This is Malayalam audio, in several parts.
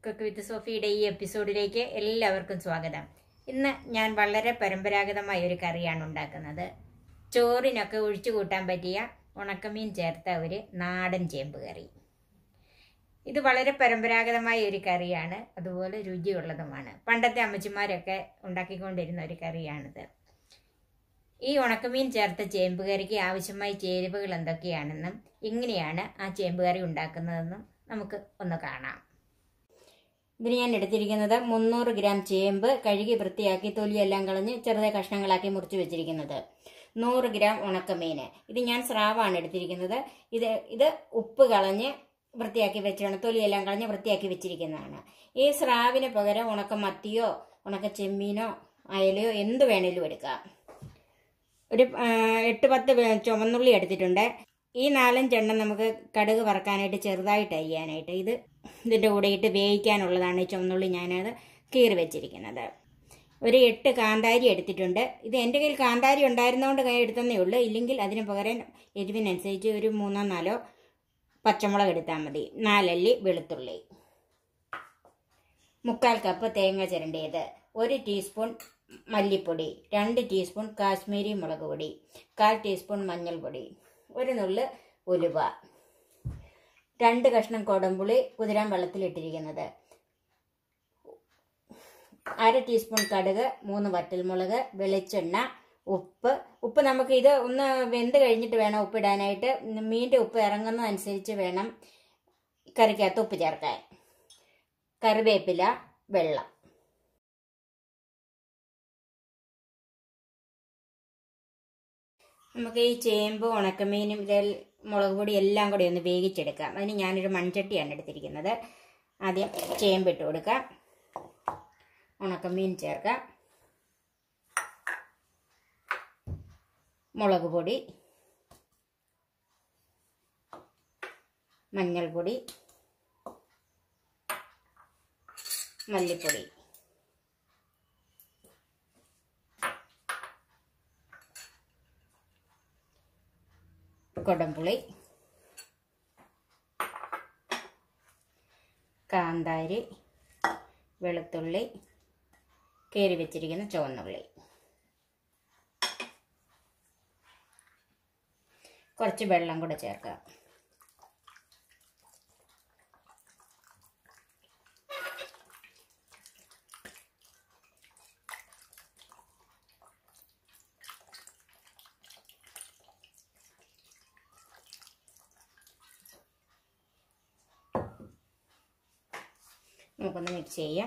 കുക്ക് വിത്ത് സോഫിയുടെ ഈ എപ്പിസോഡിലേക്ക് എല്ലാവർക്കും സ്വാഗതം ഇന്ന് ഞാൻ വളരെ പരമ്പരാഗതമായ ഒരു കറിയാണ് ഉണ്ടാക്കുന്നത് ചോറിനൊക്കെ ഒഴിച്ചു കൂട്ടാൻ പറ്റിയ ഉണക്കമീൻ ചേർത്ത ഒരു നാടൻ ചേമ്പ് കറി ഇത് വളരെ പരമ്പരാഗതമായ ഒരു കറിയാണ് അതുപോലെ രുചിയുള്ളതുമാണ് പണ്ടത്തെ അമ്മച്ചിമാരൊക്കെ ഉണ്ടാക്കിക്കൊണ്ടിരുന്ന ഒരു കറിയാണിത് ഈ ഉണക്കമീൻ ചേർത്ത ചേമ്പ് കറിക്ക് ആവശ്യമായ ചേരുവകൾ എന്തൊക്കെയാണെന്നും എങ്ങനെയാണ് ആ ചേമ്പ് കറി ഉണ്ടാക്കുന്നതെന്നും നമുക്ക് ഒന്ന് കാണാം ഇതിന് ഞാൻ എടുത്തിരിക്കുന്നത് മുന്നൂറ് ഗ്രാം ചേമ്പ് കഴുകി വൃത്തിയാക്കി തൊലിയെല്ലാം കളഞ്ഞ് ചെറുതായി കഷ്ണങ്ങളാക്കി മുറിച്ച് വെച്ചിരിക്കുന്നത് നൂറ് ഗ്രാം ഉണക്കമീൻ ഇത് ഞാൻ സ്രാവാണ് എടുത്തിരിക്കുന്നത് ഇത് ഇത് ഉപ്പ് കളഞ്ഞ് വൃത്തിയാക്കി വെച്ചാണ് തൊലിയെല്ലാം കളഞ്ഞ് വൃത്തിയാക്കി വെച്ചിരിക്കുന്നതാണ് ഈ സ്രാവിന് പകരം ഉണക്ക മത്തിയോ ഉണക്ക ചെമ്മീനോ അയലയോ എന്ത് വേണേലും എടുക്കാം ഒരു ആ, എട്ട് പത്ത് വേ- ചുവന്നുള്ളി എടുത്തിട്ടുണ്ട് ഈ നാലഞ്ചെണ്ണം നമുക്ക് കടുക് വറക്കാനായിട്ട് ചെറുതായിട്ട് അരിയാനായിട്ട് ഇത് ഇതിൻ്റെ കൂടെ ഇട്ട് വേവിക്കാനുള്ളതാണ് ഈ ചുവന്നുള്ളി ഞാനത് കീറി വെച്ചിരിക്കുന്നത് ഒരു എട്ട് കാന്താരി എടുത്തിട്ടുണ്ട് ഇത് എൻ്റെ കയ്യിൽ കാന്താരി ഉണ്ടായിരുന്നതുകൊണ്ട് കൈ എടുത്തതേ ഉള്ളൂ ഇല്ലെങ്കിൽ അതിന് പകരം എരിവിനനുസരിച്ച് ഒരു മൂന്നോ നാലോ പച്ചമുളക് എടുത്താൽ മതി നാലല്ലി വെളുത്തുള്ളി മുക്കാൽ കപ്പ് തേങ്ങ ചിരണ്ടിയത് ഒരു ടീസ്പൂൺ മല്ലിപ്പൊടി രണ്ട് ടീസ്പൂൺ കാശ്മീരി മുളക് പൊടി കാൽ ടീസ്പൂൺ മഞ്ഞൾപ്പൊടി ഒരു നുള്ള് ഉലുവ രണ്ട് കഷ്ണം കൊടമ്പുളി കുതിരാൻ വെള്ളത്തിലിട്ടിരിക്കുന്നത് അര ടീസ്പൂൺ കടുക് മൂന്ന് വറ്റൽമുളക് വെളിച്ചെണ്ണ ഉപ്പ് ഉപ്പ് നമുക്ക് ഇത് ഒന്ന് വെന്ത് കഴിഞ്ഞിട്ട് വേണം ഉപ്പിടാനായിട്ട് മീൻ്റെ ഉപ്പ് ഇറങ്ങുന്നതനുസരിച്ച് വേണം കറിക്കകത്ത് ഉപ്പ് ചേർക്കാൻ കറിവേപ്പില വെള്ളം നമുക്ക് ഈ ചേമ്പ് ഉണക്കമീനും ഇതിൽ മുളക് പൊടി എല്ലാം കൂടി ഒന്ന് വേവിച്ചെടുക്കാം അതിന് ഞാനൊരു മൺചട്ടിയാണ് എടുത്തിരിക്കുന്നത് ആദ്യം ചേമ്പ് ഇട്ട് കൊടുക്കാം ഉണക്കമീൻ ചേർക്കാം മുളക് പൊടി മഞ്ഞൾപ്പൊടി മല്ലിപ്പൊടി കൊടംപുളി കാന്താരി വെളുത്തുള്ളി കയറി വെച്ചിരിക്കുന്ന ചുവന്നുള്ളി കുറച്ച് വെള്ളം കൂടെ ചേർക്കാം നമുക്കൊന്ന് മിക്സ് ചെയ്യാം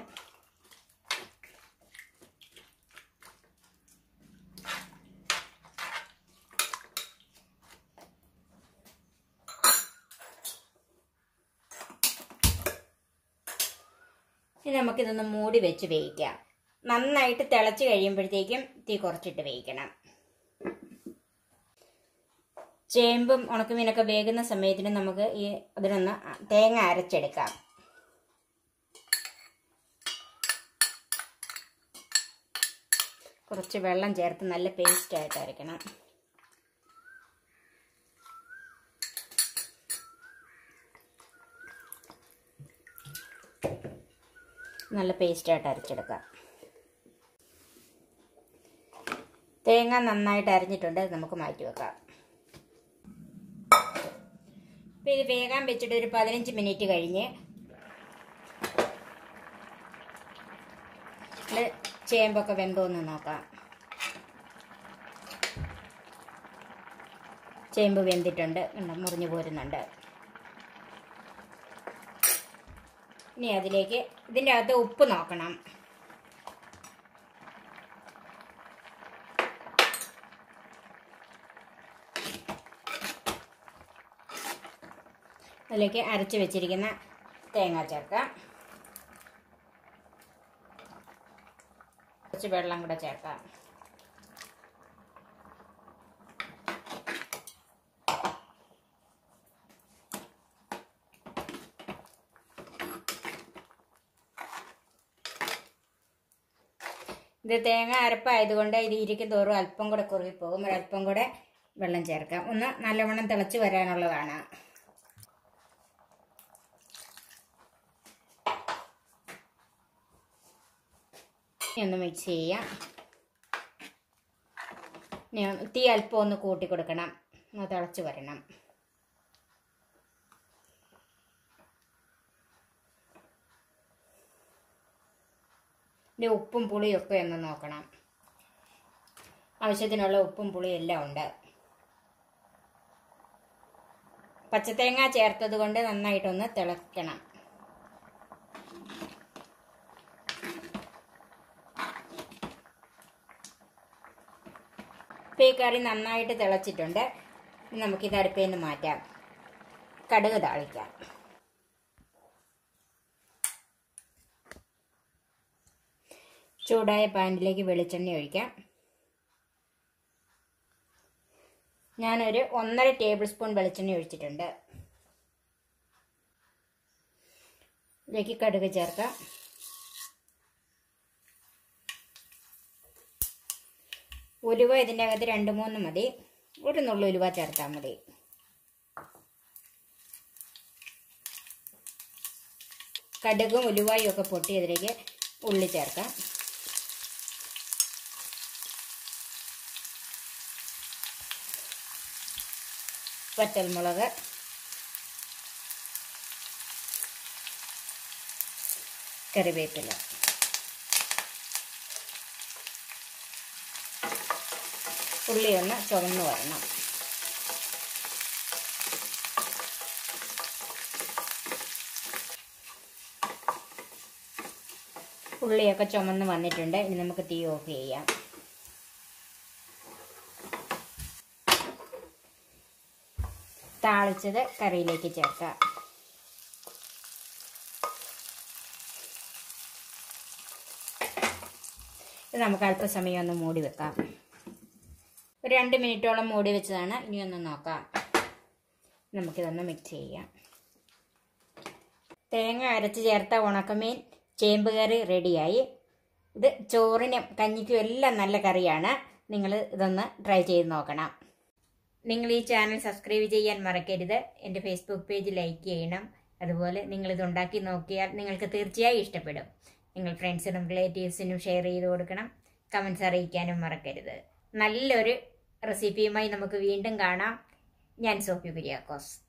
ഇനി നമുക്കിതൊന്ന് മൂടി വെച്ച് വേവിക്കാം നന്നായിട്ട് തിളച്ച് കഴിയുമ്പോഴത്തേക്കും തീ കുറച്ചിട്ട് വേവിക്കണം ചേമ്പും ഉണക്കമീനൊക്കെ വേകുന്ന സമയത്തിന് നമുക്ക് ഈ അതിനൊന്ന് തേങ്ങ അരച്ചെടുക്കാം കുറച്ച് വെള്ളം ചേർത്ത് നല്ല പേസ്റ്റ് ആയിട്ട് അരയ്ക്കണം നല്ല പേസ്റ്റ് ആയിട്ട് അരച്ചെടുക്കാം തേങ്ങ നന്നായിട്ട് അരിഞ്ഞിട്ടുണ്ട് അത് നമുക്ക് മാറ്റി വെക്കാം ഇപ്പം ഇത് വേഗം വെച്ചിട്ട് ഒരു പതിനഞ്ച് മിനിറ്റ് കഴിഞ്ഞ് ഇത് ചേമ്പൊക്കെ വെന്തോന്ന് നോക്കാം ചേമ്പ് വെന്തിട്ടുണ്ട് കണ്ടോ, മുറിഞ്ഞു പോരുന്നുണ്ട് ഇനി അതിലേക്ക് ഇതിൻ്റെ അകത്ത് ഉപ്പ് നോക്കണം അതിലേക്ക് അരച്ച് വെച്ചിരിക്കുന്ന തേങ്ങ ചേർക്കാം കുറച്ച് വെള്ളം കൂടെ ചേർക്കാം ഇത് തേങ്ങ അരപ്പായതുകൊണ്ട് ഇത് ഇരിക്കും തോറും അല്പം കൂടെ കുറുകിപ്പോകും ഒരല്പം കൂടെ വെള്ളം ചേർക്കാം ഒന്ന് നല്ലവണ്ണം തിളച്ച് വരാനുള്ളതാണ് ഇനി ഒന്ന് മിക്സ് ചെയ്യാം ഇനി ഒന്ന് തീ അല്പം ഒന്ന് കൂട്ടി കൊടുക്കണം ഒന്ന് തിളച്ച് വരണം ഇതിൻ്റെ ഉപ്പും പുളിയും ഒക്കെ ഒന്ന് നോക്കണം ആവശ്യത്തിനുള്ള ഉപ്പും പുളിയും എല്ലാം ഉണ്ട് പച്ചത്തേങ്ങ ചേർത്തത് കൊണ്ട് നന്നായിട്ടൊന്ന് തിളക്കണം ഇപ്പം ഈ കറി നന്നായിട്ട് തിളച്ചിട്ടുണ്ട് ഇനി നമുക്കിത് അടുപ്പിൽ നിന്ന് മാറ്റാം കടുക് താളിക്കാം ചൂടായ പാനിലേക്ക് വെളിച്ചെണ്ണ ഒഴിക്കാം ഞാനൊരു ഒന്നര ടേബിൾ സ്പൂൺ വെളിച്ചെണ്ണ ഒഴിച്ചിട്ടുണ്ട് ഇതിലേക്ക് കടുക് ചേർക്കാം ഉലുവ ഇതിൻ്റെ അകത്ത് രണ്ട് മൂന്ന് മതി ഒരു നുള്ളു ഉലുവ ചേർത്താൽ മതി കടുകും ഉലുവായും ഒക്കെ പൊട്ടി അതിലേക്ക് ഉള്ളി ചേർക്കാം വറ്റൽമുളക് കറിവേപ്പില ഉള്ളി ഒന്ന് ചുവന്ന് വരണം ഉള്ളിയൊക്കെ ചുമന്ന് വന്നിട്ടുണ്ട് ഇനി നമുക്ക് തീ ഓഫ് ചെയ്യാം താളിച്ചത് കറിയിലേക്ക് ചേർക്കാം ഇത് നമുക്ക് അല്പസമയം ഒന്ന് മൂടി വെക്കാം ഒരു രണ്ട് മിനിറ്റോളം മൂടി വെച്ചതാണ് ഇനി ഒന്ന് നോക്കാം നമുക്കിതൊന്ന് മിക്സ് ചെയ്യാം തേങ്ങ അരച്ച് ചേർത്ത ഉണക്കമീൻ ചേമ്പ് കറി റെഡിയായി ഇത് ചോറിനും കഞ്ഞിക്കും എല്ലാം നല്ല കറിയാണ് നിങ്ങൾ ഇതൊന്ന് ട്രൈ ചെയ്ത് നോക്കണം നിങ്ങൾ ഈ ചാനൽ സബ്സ്ക്രൈബ് ചെയ്യാൻ മറക്കരുത് എൻ്റെ ഫേസ്ബുക്ക് പേജ് ലൈക്ക് ചെയ്യണം അതുപോലെ നിങ്ങൾ ഇത് ഉണ്ടാക്കി നോക്കിയാൽ നിങ്ങൾക്ക് തീർച്ചയായും ഇഷ്ടപ്പെടും നിങ്ങൾ ഫ്രണ്ട്സിനും റിലേറ്റീവ്സിനും ഷെയർ ചെയ്ത് കൊടുക്കണം കമൻസ് അറിയിക്കാനും മറക്കരുത് നല്ലൊരു റെസിപ്പിയുമായി നമുക്ക് വീണ്ടും കാണാം ഞാൻ സോഫി കുര്യാക്കോസ്